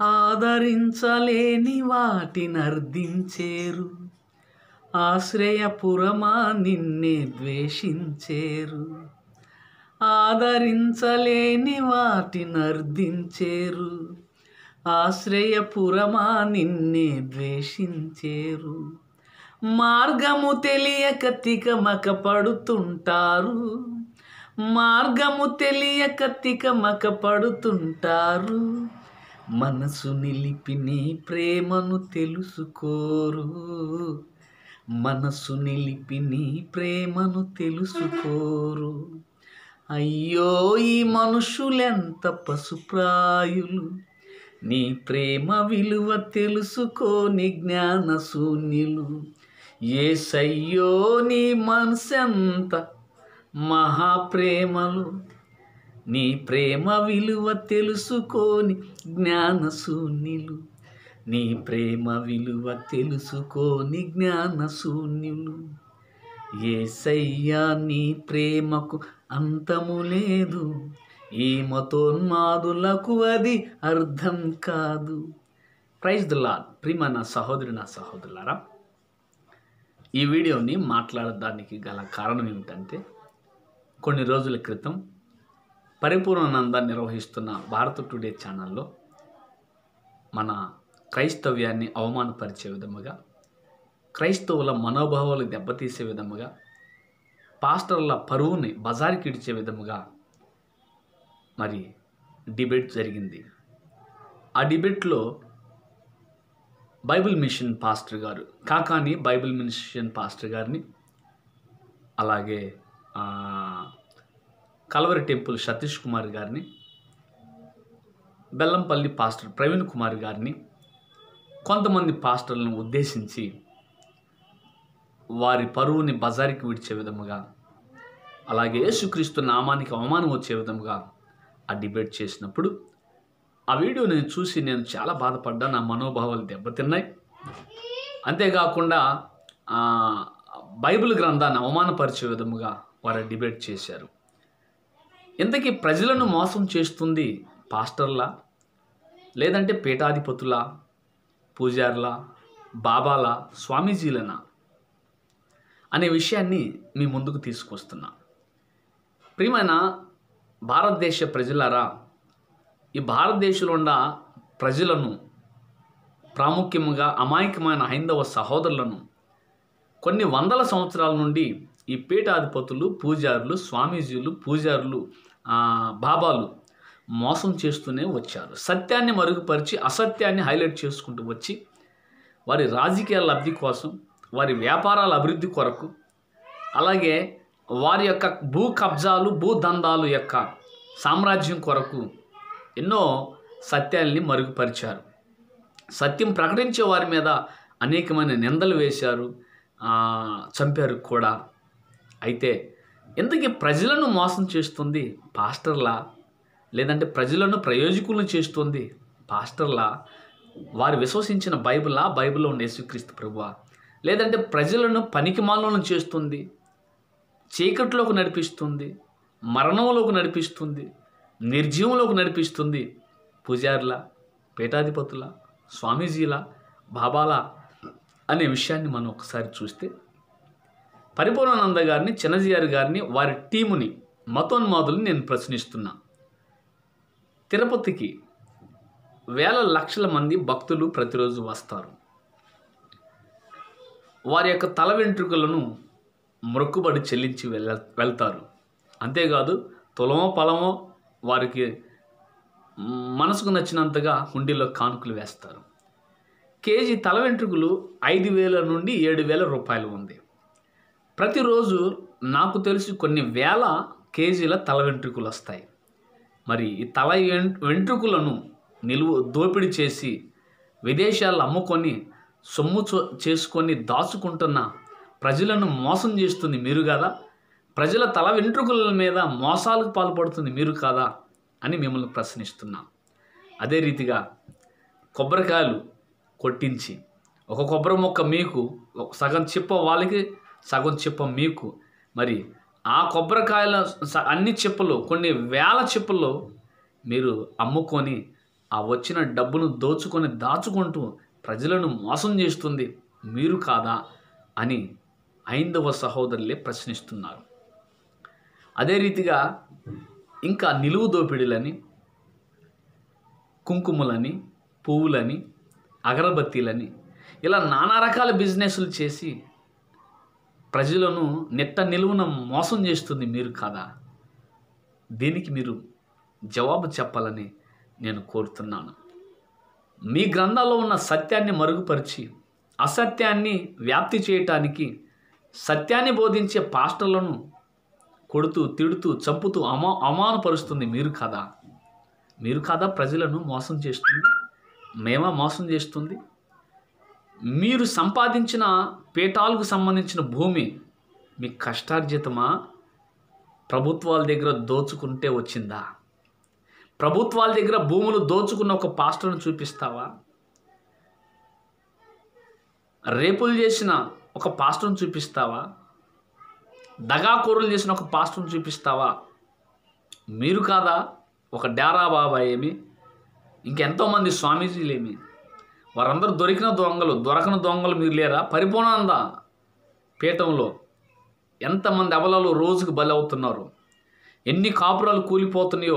ఆదరించలేని వాటినర్దించేరు ఆశ్రయపురమా నిన్నే ద్వేషించేరు ఆదరించలేని వాటినర్దించేరు ఆశ్రయపురమా నిన్నే ద్వేషించేరు మార్గము తెలియక తికమక పడుతుంటారు మార్గము తెలియక తికమక పడుతుంటారు మనసు నిలిపి నీ ప్రేమను తెలుసుకోరు మనసు నిలిపి నీ ప్రేమను తెలుసుకోరు అయ్యో ఈ మనుషులెంత పశుప్రాయులు నీ ప్రేమ విలువ తెలుసుకోని జ్ఞాన శూన్యులు ఏసయ్యో నీ మనసెంత మహాప్రేమలు నీ ప్రేమ విలువ తెలుసుకోని జ్ఞాన శూన్యులు నీ ప్రేమ విలువ తెలుసుకోని జ్ఞాన శూన్యులు ఏసయ్యా నీ ప్రేమకు అంతము లేదు ఈ మతోన్మాదులకు అది అర్థం కాదు ప్రైజ్ దుల్లా ప్రిమ నా సహోదరి నా సహోదరులారా ఈ వీడియోని మాట్లాడడానికి గల కారణం ఏమిటంటే కొన్ని రోజుల క్రితం పరిపూర్ణానంద నిర్వహిస్తున్న భారత టుడే ఛానల్లో మన క్రైస్తవ్యాన్ని అవమానపరిచే విధముగా క్రైస్తవుల మనోభావాలు దెబ్బతీసే విధముగా పాస్టర్ల పరువుని బజారుకి ఇడిచే విధముగా మరి డిబేట్ జరిగింది ఆ డిబేట్లో బైబిల్ మిషన్ పాస్టర్ గారు కాకాని బైబిల్ మిషన్ పాస్టర్ గారిని అలాగే ఆ, కలవరి టెంపుల్ సతీష్ కుమార్ గారిని బెల్లంపల్లి పాస్టర్ ప్రవీణ్ కుమార్ గారిని కొంతమంది పాస్టర్లను ఉద్దేశించి వారి పరువుని బజారుకి విడిచే విధముగా అలాగే యేసుక్రీస్తు నామానికి అవమానం వచ్చే విధముగా ఆ డిబేట్ చేసినప్పుడు ఆ వీడియో నేను చూసి నేను చాలా బాధపడ్డా నా మనోభావాలు దెబ్బతిన్నాయి అంతేకాకుండా ఆ, బైబిల్ గ్రంథాన్ని అవమానపరిచే విధముగా వారు డిబేట్ చేశారు ఇంతకీ ప్రజలను మోసం చేస్తుంది పాస్టర్లా లేదంటే పీఠాధిపతులా పూజారులా బాబాలా స్వామీజీలనా అనే విషయాన్ని మీ ముందుకు తీసుకొస్తున్నా ప్రియమైన భారతదేశ ప్రజలారా ఈ భారతదేశంలో ఉన్న ప్రజలను ప్రాముఖ్యముగా అమాయకమైన హైందవ సహోదరులను కొన్ని వందల సంవత్సరాల నుండి ఈ పీఠాధిపతులు పూజారులు స్వామీజీలు పూజారులు ఆ, బాబాలు మోసం చేస్తూనే వచ్చారు సత్యాన్ని మరుగుపరిచి అసత్యాన్ని హైలైట్ చేసుకుంటూ వచ్చి వారి రాజకీయ లబ్ధి కోసం వారి వ్యాపారాల అభివృద్ధి కొరకు అలాగే వారి యొక్క భూ కబ్జాలు భూ దందాలు యొక్క సామ్రాజ్యం కొరకు ఎన్నో సత్యాల్ని మరుగుపరిచారు సత్యం ప్రకటించే వారి మీద అనేకమైన నిందలు వేశారు ఆ, చంపారు కూడా అయితే ఎందుకు ప్రజలను మోసం చేస్తుంది పాస్టర్లా లేదంటే ప్రజలను ప్రయోజకులను చేస్తుంది పాస్టర్లా వారు విశ్వసించిన బైబిలా బైబిల్లో ఉండే యేసుక్రీస్తు ప్రభువా లేదంటే ప్రజలను పనికిమాలను చేస్తుంది చీకట్లోకి నడిపిస్తుంది మరణంలోకి నడిపిస్తుంది నిర్జీవంలోకి నడిపిస్తుంది పూజారుల పీఠాధిపతుల స్వామీజీల బాబాల అనే విషయాన్ని మనం ఒకసారి చూస్తే పరిపూర్ణానంద గారిని చిన్నజీఆర్ గారిని వారి టీముని మతోన్మాదుల్ని నేను ప్రశ్నిస్తున్నా తిరుపతికి వేల లక్షల మంది భక్తులు ప్రతిరోజు వస్తారు వారి యొక్క తల వెంట్రుకలను మొక్కుబడి చెల్లించి వెళ్ళ వెళ్తారు అంతేకాదు తులమో పొలమో వారికి మనసుకు నచ్చినంతగా హుండీలో కానుకలు వేస్తారు కేజీ తల వెంట్రుకలు ఐదు వేల నుండి ఏడు వేల రూపాయలు ఉంది ప్రతిరోజు నాకు తెలిసి కొన్ని వేల కేజీల తల వెంట్రుకలు వస్తాయి మరి ఈ తల వెం- వెంట్రుకలను నిలువ దోపిడీ చేసి విదేశాల్లో అమ్ముకొని సొమ్ము చో- చేసుకొని దాచుకుంటున్న ప్రజలను మోసం చేస్తుంది మీరు కదా ప్రజల తల వెంట్రుకల మీద మోసాలకు పాల్పడుతుంది మీరు కాదా అని మిమ్మల్ని ప్రశ్నిస్తున్నా అదే రీతిగా కొబ్బరికాయలు కొట్టించి ఒక కొబ్బరి మొక్క మీకు ఒక సగం చిప్ప వాళ్ళకి సగం చిప్ప మీకు మరి ఆ కొబ్బరికాయల స- అన్ని చిప్పలు కొన్ని వేల చిప్పలు మీరు అమ్ముకొని ఆ వచ్చిన డబ్బును దోచుకొని దాచుకుంటూ ప్రజలను మోసం చేస్తుంది మీరు కాదా అని ఐందవ సహోదరులే ప్రశ్నిస్తున్నారు అదే రీతిగా ఇంకా నిలువు దోపిడీలని కుంకుమలని పువ్వులని అగరబత్తీలని ఇలా నానా రకాల బిజినెస్లు చేసి ప్రజలను నెట్ట నిలువున మోసం చేస్తుంది మీరు కాదా దీనికి మీరు జవాబు చెప్పాలని నేను కోరుతున్నాను మీ గ్రంథాల్లో ఉన్న సత్యాన్ని మరుగుపరిచి అసత్యాన్ని వ్యాప్తి చేయటానికి సత్యాన్ని బోధించే పాస్టర్లను కొడుతూ తిడుతూ చంపుతూ అమా అవమానపరుస్తుంది మీరు కదా మీరు కదా ప్రజలను మోసం చేస్తుంది మేమా మోసం చేస్తుంది మీరు సంపాదించిన పీఠాలకు సంబంధించిన భూమి మీ కష్టార్జితమా ప్రభుత్వాల దగ్గర దోచుకుంటే వచ్చిందా ప్రభుత్వాల దగ్గర భూములు దోచుకున్న ఒక పాస్టర్ను చూపిస్తావా రేపులు చేసిన ఒక పాస్టర్ను చూపిస్తావా దగాకూరలు చేసిన ఒక పాస్టర్ను చూపిస్తావా మీరు కాదా ఒక డేరా బాబా ఏమి ఇంకెంతోమంది స్వామీజీలేమి వారందరూ దొరికిన దొంగలు దొరకని దొంగలు మీరు లేరా పరిపూర్ణానంద పీఠంలో ఎంతమంది అబలాలు రోజుకు బలి అవుతున్నారు ఎన్ని కాపురాలు కూలిపోతున్నాయో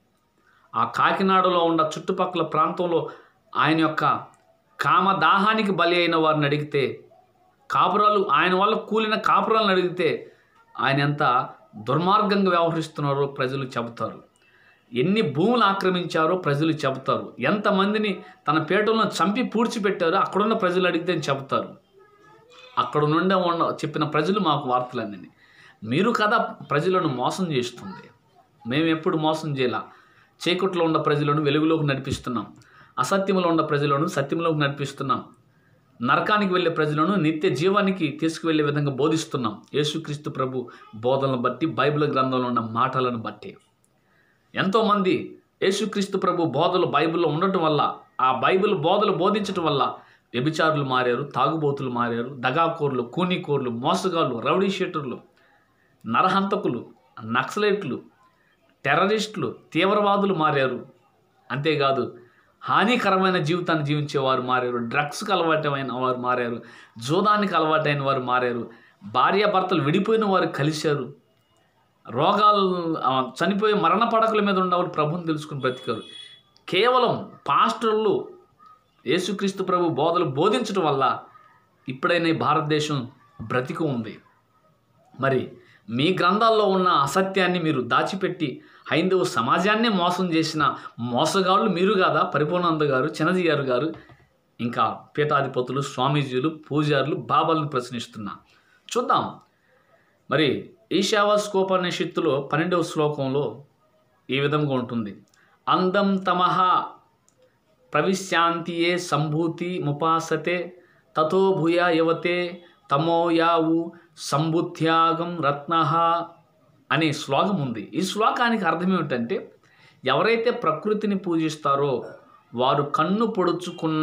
ఆ కాకినాడలో ఉన్న చుట్టుపక్కల ప్రాంతంలో ఆయన యొక్క కామదాహానికి బలి అయిన వారిని అడిగితే కాపురాలు ఆయన వల్ల కూలిన కాపురాలను అడిగితే ఆయన ఎంత దుర్మార్గంగా వ్యవహరిస్తున్నారో ప్రజలు చెబుతారు ఎన్ని భూములు ఆక్రమించారో ప్రజలు చెబుతారు ఎంతమందిని తన పీఠంలో చంపి పూడ్చిపెట్టారో అక్కడున్న ప్రజలు అడిగితే చెబుతారు అక్కడ నుండే ఉన్న చెప్పిన ప్రజలు మాకు వార్తలన్నీ మీరు కదా ప్రజలను మోసం చేస్తుంది మేము ఎప్పుడు మోసం చేయాల చీకట్లో ఉన్న ప్రజలను వెలుగులోకి నడిపిస్తున్నాం అసత్యంలో ఉన్న ప్రజలను సత్యంలోకి నడిపిస్తున్నాం నరకానికి వెళ్ళే ప్రజలను నిత్య జీవానికి తీసుకువెళ్ళే విధంగా బోధిస్తున్నాం యేసుక్రీస్తు ప్రభు బోధనలను బట్టి బైబిల్ గ్రంథంలో ఉన్న మాటలను బట్టి ఎంతోమంది యేసుక్రీస్తు ప్రభు బోధలు బైబిల్లో ఉండటం వల్ల ఆ బైబిల్ బోధలు బోధించటం వల్ల వ్యభిచారులు మారారు తాగుబోతులు మారారు దగాకోర్లు కూనీకోర్లు మోసగాళ్ళు రౌడీ షీటర్లు నరహంతకులు నక్సలైట్లు టెర్రరిస్టులు తీవ్రవాదులు మారారు అంతేకాదు హానికరమైన జీవితాన్ని జీవించేవారు మారారు డ్రగ్స్కి అలవాటమైన వారు మారారు జూదానికి అలవాటైన వారు మారారు భార్యాభర్తలు విడిపోయిన వారు కలిశారు రోగాలు ఆ, చనిపోయి మరణ పడకల మీద ఉన్నవారు ప్రభుని తెలుసుకుని బ్రతికారు కేవలం పాస్టర్లు యేసుక్రీస్తు ప్రభు బోధలు బోధించడం వల్ల ఇప్పుడైనా ఈ భారతదేశం బ్రతికి ఉంది మరి మీ గ్రంథాల్లో ఉన్న అసత్యాన్ని మీరు దాచిపెట్టి హైందవ సమాజాన్నే మోసం చేసిన మోసగాళ్ళు మీరు కాదా పరిపూర్ణానంద గారు చిన్నజీఆర్ గారు ఇంకా పీఠాధిపతులు స్వామీజీలు పూజారులు బాబాలను ప్రశ్నిస్తున్నా చూద్దాం మరి ఈశావాస్కోపనిషత్తులో పన్నెండవ శ్లోకంలో ఈ విధంగా ఉంటుంది అందం తమహ ప్రవిశాంతియే సంభూతి ముపాసతే తతో భూయ యవతే తమోయావు సంబుత్యాగం రత్న అనే శ్లోకం ఉంది ఈ శ్లోకానికి అర్థం ఏమిటంటే ఎవరైతే ప్రకృతిని పూజిస్తారో వారు కన్ను పొడుచుకున్న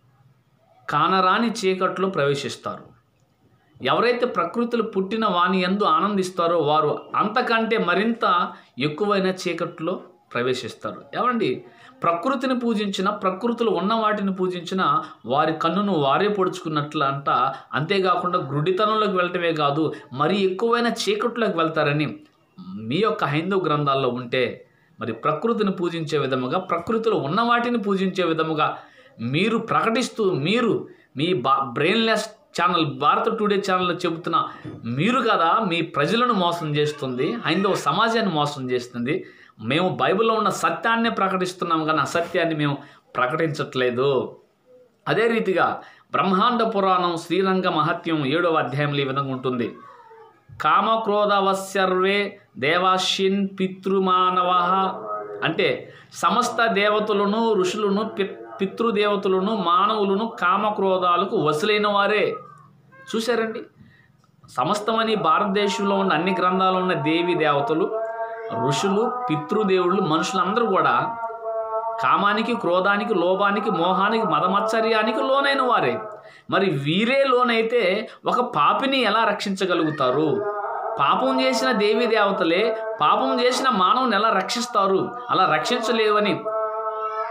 కానరాని చీకట్లో ప్రవేశిస్తారు ఎవరైతే ప్రకృతిలో పుట్టిన వాని ఎందు ఆనందిస్తారో వారు అంతకంటే మరింత ఎక్కువైన చీకట్లో ప్రవేశిస్తారు ఏమండి ప్రకృతిని పూజించిన ప్రకృతిలో ఉన్న వాటిని పూజించిన వారి కన్నును వారే పొడుచుకున్నట్లు అంట అంతేకాకుండా గుడితనంలోకి వెళ్ళటమే కాదు మరి ఎక్కువైన చీకట్లోకి వెళ్తారని మీ యొక్క హైందవ గ్రంథాల్లో ఉంటే మరి ప్రకృతిని పూజించే విధముగా ప్రకృతిలో ఉన్న వాటిని పూజించే విధముగా మీరు ప్రకటిస్తూ మీరు మీ బా బ్రెయిన్లెస్ ఛానల్ భారత టుడే ఛానల్లో చెబుతున్న మీరు కదా మీ ప్రజలను మోసం చేస్తుంది హైందవ సమాజాన్ని మోసం చేస్తుంది మేము బైబిల్లో ఉన్న సత్యాన్ని ప్రకటిస్తున్నాం కానీ అసత్యాన్ని మేము ప్రకటించట్లేదు అదే రీతిగా బ్రహ్మాండ పురాణం శ్రీరంగ మహత్యం ఏడవ అధ్యాయంలో ఈ విధంగా ఉంటుంది కామక్రోధవశర్వే దేవాశ్యన్ పితృమానవ అంటే సమస్త దేవతలను ఋషులను పి పితృదేవతలను మానవులను కామక్రోధాలకు వసులైన వారే చూశారండి సమస్తమని భారతదేశంలో ఉన్న అన్ని గ్రంథాలు ఉన్న దేవి దేవతలు ఋషులు పితృదేవుళ్ళు మనుషులందరూ కూడా కామానికి క్రోధానికి లోభానికి మోహానికి మదమత్సర్యానికి లోనైన వారే మరి వీరే లోనైతే ఒక పాపిని ఎలా రక్షించగలుగుతారు పాపం చేసిన దేవీ దేవతలే పాపం చేసిన మానవుని ఎలా రక్షిస్తారు అలా రక్షించలేవని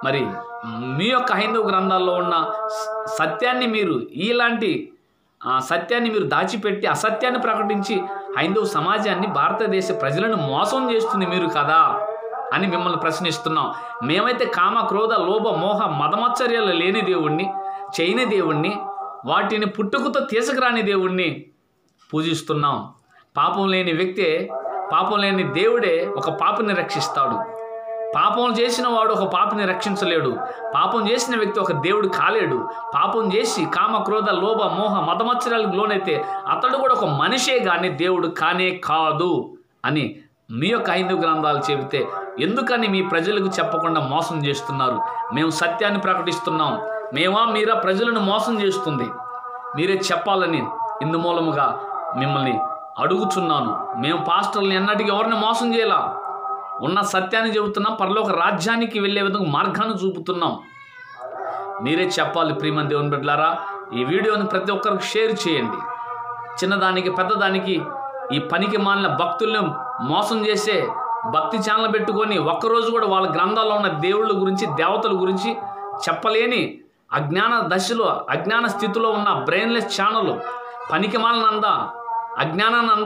మరి మీ యొక్క హైందవ గ్రంథాల్లో ఉన్న స- సత్యాన్ని మీరు ఇలాంటి ఆ సత్యాన్ని మీరు దాచిపెట్టి అసత్యాన్ని ప్రకటించి హైందవ సమాజాన్ని భారతదేశ ప్రజలను మోసం చేస్తుంది మీరు కదా అని మిమ్మల్ని ప్రశ్నిస్తున్నాం మేమైతే కామ క్రోధ లోభ మోహ మదమచ్చర్యాలు లేని దేవుణ్ణి చేయని దేవుణ్ణి వాటిని పుట్టుకతో తీసుకురాని దేవుణ్ణి పూజిస్తున్నాం పాపం లేని వ్యక్తే పాపం లేని దేవుడే ఒక పాపని రక్షిస్తాడు పాపం చేసిన వాడు ఒక పాపని రక్షించలేడు పాపం చేసిన వ్యక్తి ఒక దేవుడు కాలేడు పాపం చేసి కామ క్రోధ లోభ మోహ మతమచ్చరాలకు లోనైతే అతడు కూడా ఒక మనిషే కానీ దేవుడు కానే కాదు అని మీ యొక్క ఐదు గ్రంథాలు చెబితే ఎందుకని మీ ప్రజలకు చెప్పకుండా మోసం చేస్తున్నారు మేము సత్యాన్ని ప్రకటిస్తున్నాం మేమా మీరా ప్రజలను మోసం చేస్తుంది మీరే చెప్పాలని ఇందు మూలముగా మిమ్మల్ని అడుగుచున్నాను మేము పాస్టర్ని ఎన్నటికీ ఎవరిని మోసం చేయాల ఉన్న సత్యాన్ని చెబుతున్నాం పరలోక రాజ్యానికి వెళ్ళే విధంగా మార్గాన్ని చూపుతున్నాం మీరే చెప్పాలి ప్రియమని దేవుని బిడ్డలారా ఈ వీడియోని ప్రతి ఒక్కరికి షేర్ చేయండి చిన్నదానికి పెద్దదానికి ఈ పనికి మాలిన భక్తుల్ని మోసం చేసే భక్తి ఛానల్ పెట్టుకొని ఒక్కరోజు కూడా వాళ్ళ గ్రంథాల్లో ఉన్న దేవుళ్ళ గురించి దేవతల గురించి చెప్పలేని అజ్ఞాన దశలో అజ్ఞాన స్థితిలో ఉన్న బ్రెయిన్లెస్ ఛానల్ పనికి మాలినంద అజ్ఞానానంద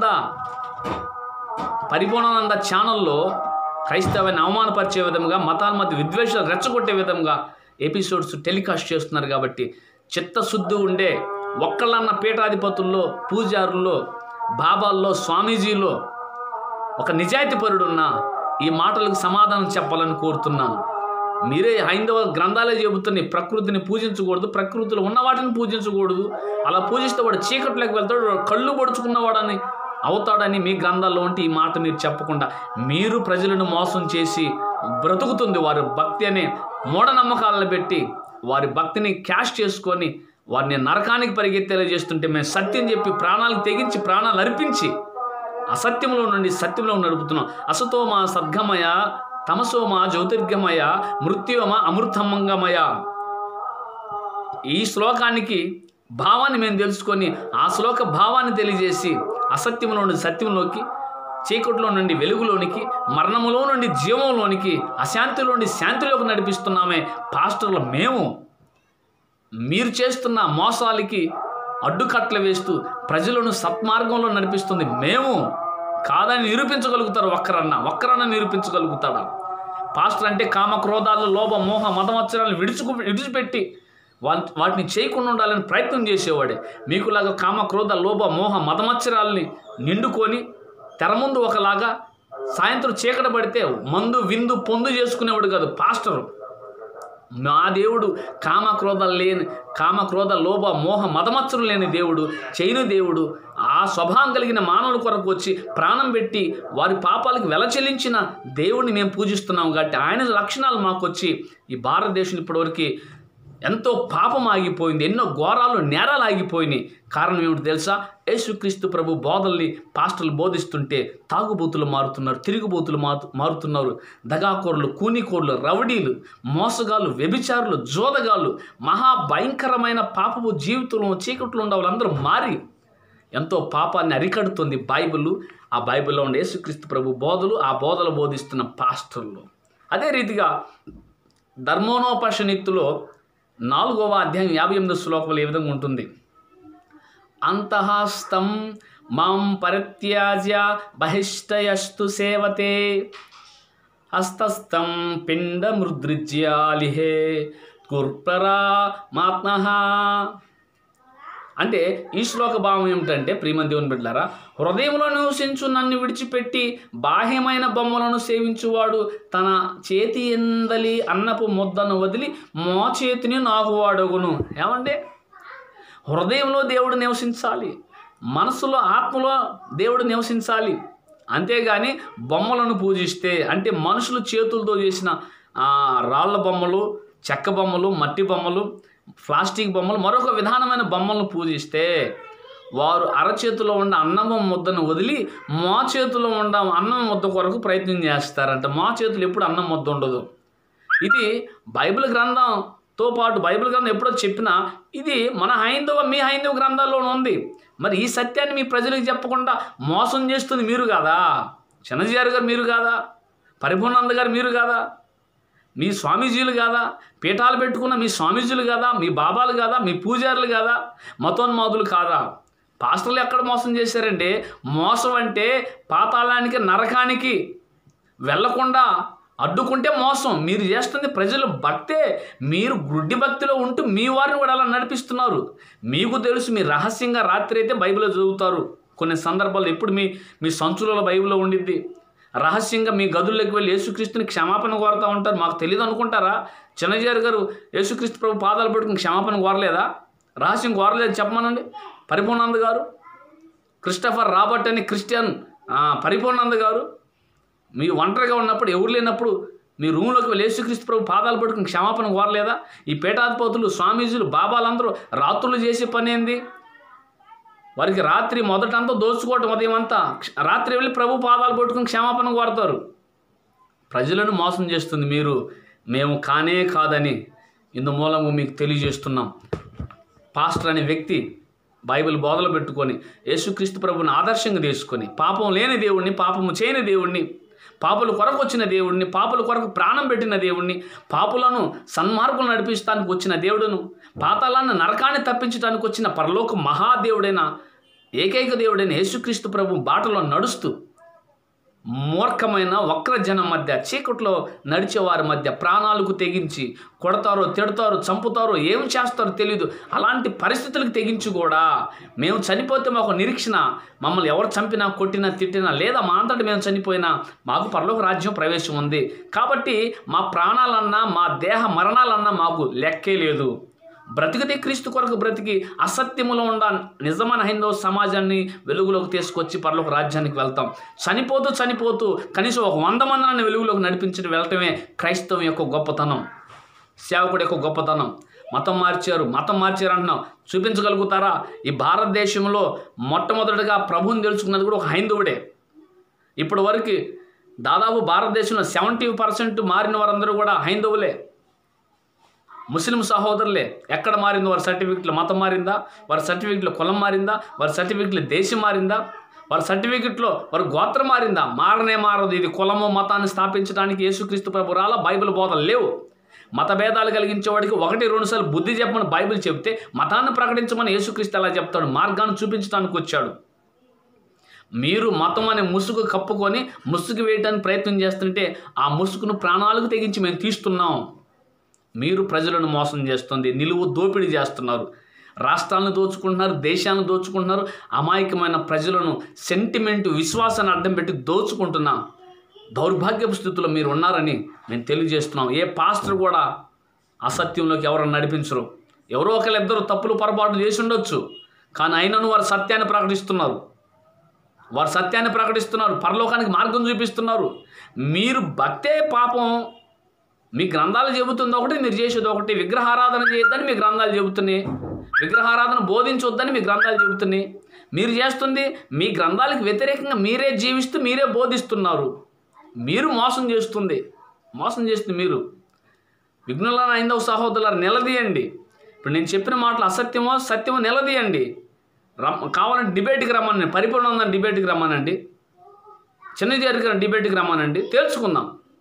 పరిపూర్ణానంద ఛానల్లో క్రైస్తవాన్ని అవమానపరిచే విధంగా మతాల మధ్య విద్వేషాలు రెచ్చగొట్టే విధంగా ఎపిసోడ్స్ టెలికాస్ట్ చేస్తున్నారు కాబట్టి చిత్తశుద్ధి ఉండే ఒక్కళ్ళన్న పీఠాధిపతుల్లో పూజారుల్లో బాబాల్లో స్వామీజీలో ఒక నిజాయితీపరుడున్న ఈ మాటలకు సమాధానం చెప్పాలని కోరుతున్నాను మీరే హైందవ గ్రంథాలే చెబుతున్నాయి ప్రకృతిని పూజించకూడదు ప్రకృతిలో ఉన్న వాటిని పూజించకూడదు అలా పూజిస్తే వాడు చీకట్లోకి వెళ్తాడు వాడు కళ్ళు పొడుచుకున్నవాడని అవుతాడని మీ గ్రంథాల్లో ఉంటే ఈ మాట మీరు చెప్పకుండా మీరు ప్రజలను మోసం చేసి బ్రతుకుతుంది వారి భక్తి అనే మూఢనమ్మకాలను పెట్టి వారి భక్తిని క్యాష్ చేసుకొని వారిని నరకానికి పరిగెత్తేలా చేస్తుంటే మేము సత్యం చెప్పి ప్రాణాలకు తెగించి ప్రాణాలు అర్పించి అసత్యంలో నుండి సత్యంలో నడుపుతున్నాం అసతోమ సద్గమయ తమసోమ జ్యోతిర్గమయ మృత్యోమ అమృతమంగమయ ఈ శ్లోకానికి భావాన్ని మేము తెలుసుకొని ఆ శ్లోక భావాన్ని తెలియజేసి అసత్యంలో నుండి సత్యంలోకి చీకటిలో నుండి వెలుగులోనికి మరణములో నుండి జీవంలోనికి అశాంతిలో నుండి శాంతిలోకి నడిపిస్తున్నామే పాస్టర్లు మేము మీరు చేస్తున్న మోసాలకి అడ్డుకట్లు వేస్తూ ప్రజలను సత్మార్గంలో నడిపిస్తుంది మేము కాదని నిరూపించగలుగుతారు ఒక్కరన్న ఒక్కరన్న నిరూపించగలుగుతాడా పాస్టర్ అంటే కామ క్రోధాలు లోభ మోహ మతమచ్చరాలను విడిచుకు విడిచిపెట్టి వా- వాటిని చేయకుండా ఉండాలని ప్రయత్నం చేసేవాడే మీకులాగా కామ క్రోధ లోభ మోహ మతమచ్చరాలని నిండుకొని తెర ముందు ఒకలాగా సాయంత్రం చీకట పడితే మందు విందు పొందు చేసుకునేవాడు కాదు పాస్టరు మా దేవుడు కామ క్రోధ లేని కామ క్రోధ లోభ మోహ మదమత్సరం లేని దేవుడు చేయని దేవుడు ఆ స్వభావం కలిగిన మానవుల కొరకు వచ్చి ప్రాణం పెట్టి వారి పాపాలకు వెల చెల్లించిన దేవుడిని మేము పూజిస్తున్నాం కాబట్టి ఆయన లక్షణాలు మాకు వచ్చి ఈ భారతదేశం ఇప్పటివరకు ఎంతో పాపం ఆగిపోయింది ఎన్నో ఘోరాలు నేరాలు ఆగిపోయినాయి కారణం ఏమిటి తెలుసా యేసుక్రీస్తు ప్రభు బోధల్ని పాస్టర్లు బోధిస్తుంటే తాగుబోతులు మారుతున్నారు తిరుగుబోతులు మారు మారుతున్నారు దగాకోరులు కూనికోర్లు రవడీలు మోసగాళ్ళు వ్యభిచారులు జోదగాళ్ళు మహా భయంకరమైన పాపపు జీవితంలో చీకట్లో ఉండే వాళ్ళందరూ మారి ఎంతో పాపాన్ని అరికడుతుంది బైబిల్ ఆ బైబిల్లో ఉండే యేసుక్రీస్తు ప్రభు బోధలు ఆ బోధలు బోధిస్తున్న పాస్టర్లు అదే రీతిగా ధర్మోనోపనిషత్తులో నాలుగవ అధ్యాయం యాభై ఎనిమిది శ్లోకంలో ఏ విధంగా ఉంటుంది అంతఃస్థం మాం పరిత్యాజ్య బహిష్టయస్తు సేవతే హస్తస్థం పిండమృదృజ్యాలిహే కుర్పరా మాత్మ అంటే ఈ శ్లోక భావం ఏమిటంటే ప్రియమని దేవుని బిడ్డారా హృదయంలో నివసించు నన్ను విడిచిపెట్టి బాహ్యమైన బొమ్మలను సేవించువాడు తన చేతి ఎందలి అన్నపు ముద్దను వదిలి మో చేతిని నాకు వాడగును ఏమంటే హృదయంలో దేవుడు నివసించాలి మనసులో ఆత్మలో దేవుడు నివసించాలి అంతేగాని బొమ్మలను పూజిస్తే అంటే మనుషులు చేతులతో చేసిన ఆ, రాళ్ళ బొమ్మలు చెక్క బొమ్మలు మట్టి బొమ్మలు ప్లాస్టిక్ బొమ్మలు మరొక విధానమైన బొమ్మలను పూజిస్తే వారు అరచేతిలో ఉన్న అన్నం ముద్దను వదిలి మా చేతిలో ఉన్న అన్నం ముద్ద కొరకు ప్రయత్నం చేస్తారంట మా చేతులు ఎప్పుడు అన్నం ముద్ద ఉండదు ఇది బైబిల్ గ్రంథంతో పాటు బైబిల్ గ్రంథం ఎప్పుడో చెప్పినా ఇది మన హైందవ మీ హైందవ గ్రంథాల్లోనే ఉంది మరి ఈ సత్యాన్ని మీ ప్రజలకు చెప్పకుండా మోసం చేస్తుంది మీరు కాదా చిన్నజీఆర్ గారు మీరు కాదా పరిపూర్ణానంద గారు మీరు కాదా మీ స్వామీజీలు కాదా పీఠాలు పెట్టుకున్న మీ స్వామీజీలు కాదా మీ బాబాలు కాదా మీ పూజారులు కాదా మతోన్మాదులు కాదా పాస్టర్లు ఎక్కడ మోసం చేశారంటే మోసం అంటే పాతాళానికి నరకానికి వెళ్లకుండా అడ్డుకుంటే మోసం మీరు చేస్తుంది ప్రజలు భక్తే మీరు గుడ్డి భక్తిలో ఉంటూ మీ వారిని కూడా అలా నడిపిస్తున్నారు మీకు తెలుసు మీ రహస్యంగా రాత్రి అయితే బైబిల్ చదువుతారు కొన్ని సందర్భాల్లో ఎప్పుడు మీ మీ సంచులలో బైబిల్లో ఉండిద్ది రహస్యంగా మీ గదుల్లోకి వెళ్ళి యేసుక్రీస్తుని క్షమాపణ కోరుతూ ఉంటారు మాకు తెలియదు అనుకుంటారా చిన్నజారి గారు యేసుక్రీస్తు ప్రభు పాదాలు పెట్టుకుని క్షమాపణ కోరలేదా రహస్యం కోరలేదు చెప్పమనండి పరిపూర్ణానంద గారు క్రిస్టఫర్ రాబర్ట్ అని క్రిస్టియన్ ఆ, పరిపూర్ణానంద గారు మీ ఒంటరిగా ఉన్నప్పుడు ఎవరు లేనప్పుడు మీ రూమ్లోకి వెళ్ళి యేసుక్రీస్తు ప్రభు పాదాలు పట్టుకుని క్షమాపణ కోరలేదా ఈ పీఠాధిపతులు స్వామీజీలు బాబాలందరూ రాత్రులు చేసే పని ఏంది వారికి రాత్రి మొదటంతా దోచుకోవటం ఉదయం అంతా రాత్రి వెళ్ళి ప్రభు పాదాలు పట్టుకుని క్షమాపణ కోరతారు ప్రజలను మోసం చేస్తుంది మీరు మేము కానే కాదని ఇందు మూలంగా మీకు తెలియజేస్తున్నాం పాస్టర్ అనే వ్యక్తి బైబిల్ బోధలు పెట్టుకొని యేసుక్రీస్తు ప్రభుని ఆదర్శంగా తీసుకొని పాపం లేని దేవుణ్ణి పాపము చేయని దేవుణ్ణి పాపుల కొరకు వచ్చిన దేవుణ్ణి పాపుల కొరకు ప్రాణం పెట్టిన దేవుణ్ణి పాపులను సన్మార్గులు నడిపించడానికి వచ్చిన దేవుడును పాతాళాన్ని నరకాన్ని తప్పించడానికి వచ్చిన పరలోక మహాదేవుడైన ఏకైక దేవుడైన యేసుక్రీస్తు ప్రభు బాటలో నడుస్తూ మూర్ఖమైన వక్ర జనం మధ్య చీకట్లో నడిచే వారి మధ్య ప్రాణాలకు తెగించి కొడతారో తిడతారో చంపుతారో ఏం చేస్తారో తెలియదు అలాంటి పరిస్థితులకు తెగించి కూడా మేము చనిపోతే మాకు నిరీక్షణ మమ్మల్ని ఎవరు చంపినా కొట్టినా తిట్టినా లేదా మా అంతటి మేము చనిపోయినా మాకు పరలోక రాజ్యం ప్రవేశం ఉంది కాబట్టి మా ప్రాణాలన్నా మా దేహ మరణాలన్నా మాకు లెక్కే లేదు బ్రతికితే క్రీస్తు కొరకు బ్రతికి అసత్యములో ఉండ నిజమైన హైందవ సమాజాన్ని వెలుగులోకి తీసుకొచ్చి పరలోక రాజ్యానికి వెళ్తాం చనిపోతూ చనిపోతూ కనీసం ఒక వంద మందిని వెలుగులోకి నడిపించి వెళ్ళటమే క్రైస్తవం యొక్క గొప్పతనం సేవకుడి యొక్క గొప్పతనం మతం మార్చారు మతం మార్చారు అంటున్నాం చూపించగలుగుతారా ఈ భారతదేశంలో మొట్టమొదటిగా ప్రభువుని తెలుసుకున్నది కూడా ఒక హైందవుడే ఇప్పటి వరకు దాదాపు భారతదేశంలో సెవెంటీ పర్సెంట్ మారిన వారందరూ కూడా హైందవులే ముస్లిం సహోదరులే ఎక్కడ మారింది వారి సర్టిఫికెట్లు మతం మారిందా వారి సర్టిఫికెట్లో కులం మారిందా వారి సర్టిఫికెట్లో దేశం మారిందా వారి సర్టిఫికెట్లో వారి గోత్రం మారిందా మారనే మారదు ఇది కులము మతాన్ని స్థాపించడానికి యేసుక్రీస్తు ప్రభు రాల బైబిల్ బోధలు లేవు మత భేదాలు కలిగించేవాడికి ఒకటి రెండు సార్లు బుద్ధి చెప్పమని బైబిల్ చెప్తే మతాన్ని ప్రకటించమని యేసుక్రీస్తు ఎలా చెప్తాడు మార్గాన్ని చూపించడానికి వచ్చాడు మీరు మతం అనే ముసుగు కప్పుకొని ముసుగు వేయడానికి ప్రయత్నం చేస్తుంటే ఆ ముసుగును ప్రాణాలకు తెగించి మేము తీస్తున్నాం మీరు ప్రజలను మోసం చేస్తుంది నిలువు దోపిడీ చేస్తున్నారు రాష్ట్రాలను దోచుకుంటున్నారు దేశాలను దోచుకుంటున్నారు అమాయకమైన ప్రజలను సెంటిమెంట్ విశ్వాసాన్ని అడ్డం పెట్టి దోచుకుంటున్నా దౌర్భాగ్యపు స్థితిలో మీరు ఉన్నారని మేము తెలియజేస్తున్నాం ఏ పాస్టర్ కూడా అసత్యంలోకి ఎవరు నడిపించరు ఎవరో ఒకరిద్దరు తప్పులు పొరపాటు చేసి ఉండొచ్చు కానీ అయినను వారు సత్యాన్ని ప్రకటిస్తున్నారు వారు సత్యాన్ని ప్రకటిస్తున్నారు పరలోకానికి మార్గం చూపిస్తున్నారు మీరు భక్తే పాపం మీ గ్రంథాలు చెబుతుంది ఒకటి మీరు చేసేది ఒకటి విగ్రహారాధన చేయొద్దని మీ గ్రంథాలు చెబుతున్నాయి విగ్రహారాధన బోధించొద్దని మీ గ్రంథాలు చెబుతున్నాయి మీరు చేస్తుంది మీ గ్రంథాలకు వ్యతిరేకంగా మీరే జీవిస్తూ మీరే బోధిస్తున్నారు మీరు మోసం చేస్తుంది మోసం చేస్తుంది మీరు విఘ్నులను ఐందవ సహోదరులు నిలదీయండి ఇప్పుడు నేను చెప్పిన మాటలు అసత్యమో సత్యమో నిలదీయండి రమ్ కావాలంటే డిబేట్కి రమ్మనండి పరిపూర్ణ డిబేట్కి రమ్మనండి చిన్న జరిగిన డిబేట్కి రమ్మనండి తేల్చుకుందాం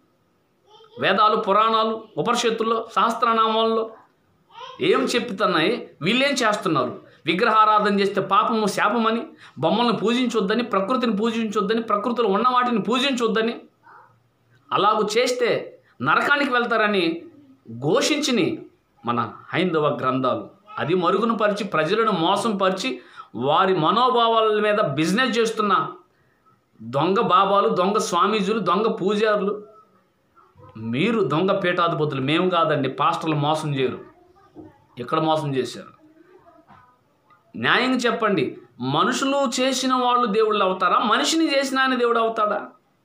వేదాలు పురాణాలు ఉపనిషత్తుల్లో సహస్రనామాల్లో ఏం చెప్తున్నాయి వీళ్ళేం చేస్తున్నారు విగ్రహారాధన చేస్తే పాపము శాపమని బొమ్మలను పూజించొద్దని ప్రకృతిని పూజించొద్దని ప్రకృతిలో ఉన్న వాటిని పూజించొద్దని అలాగూ చేస్తే నరకానికి వెళ్తారని ఘోషించిని మన హైందవ గ్రంథాలు అది మరుగున పరిచి ప్రజలను మోసం పరిచి వారి మనోభావాల మీద బిజినెస్ చేస్తున్న దొంగ బాబాలు దొంగ స్వామీజీలు దొంగ పూజారులు మీరు దొంగ పీఠాధిపతులు మేము కాదండి పాస్టర్లు మోసం చేయరు ఎక్కడ మోసం చేశారు న్యాయంగా చెప్పండి మనుషులు చేసిన వాళ్ళు దేవుళ్ళు అవుతారా మనిషిని చేసిన ఆయన దేవుడు అవుతాడా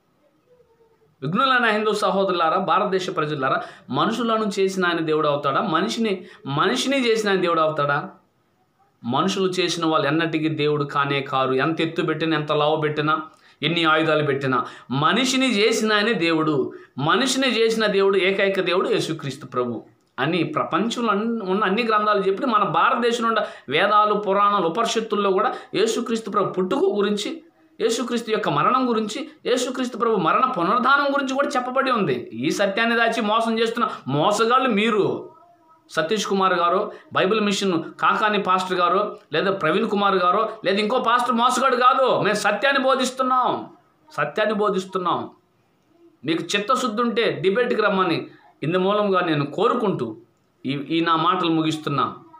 విఘ్నులైన హిందూ సహోదరులారా భారతదేశ ప్రజలారా మనుషులను చేసిన ఆయన దేవుడు అవుతాడా మనిషిని మనిషిని చేసిన ఆయన దేవుడు అవుతాడా మనుషులు చేసిన వాళ్ళు ఎన్నటికీ దేవుడు కానే కారు ఎంత ఎత్తు పెట్టినా ఎంత లావు పెట్టినా ఎన్ని ఆయుధాలు పెట్టినా మనిషిని చేసిన ఆయనే దేవుడు మనిషిని చేసిన దేవుడు ఏకైక దేవుడు యేసుక్రీస్తు ప్రభు అని ప్రపంచంలో అన్ని- ఉన్న అన్ని గ్రంథాలు చెప్పి మన భారతదేశంలో ఉన్న వేదాలు పురాణాలు ఉపనిషత్తుల్లో కూడా యేసుక్రీస్తు ప్రభు పుట్టుక గురించి యేసుక్రీస్తు యొక్క మరణం గురించి యేసుక్రీస్తు ప్రభు మరణ పునరుద్ధానం గురించి కూడా చెప్పబడి ఉంది ఈ సత్యాన్ని దాచి మోసం చేస్తున్న మోసగాళ్ళు మీరు సతీష్ కుమార్ గారు బైబిల్ మిషన్ కాకాని పాస్టర్ గారు లేదా ప్రవీణ్ కుమార్ గారు లేదా ఇంకో పాస్టర్ మోసగాడు కాదు మేము సత్యాన్ని బోధిస్తున్నాం సత్యాన్ని బోధిస్తున్నాం మీకు చిత్తశుద్ధి ఉంటే డిబేట్కి రమ్మని ఇందు మూలంగా నేను కోరుకుంటూ ఈ ఈ నా మాటలు ముగిస్తున్నా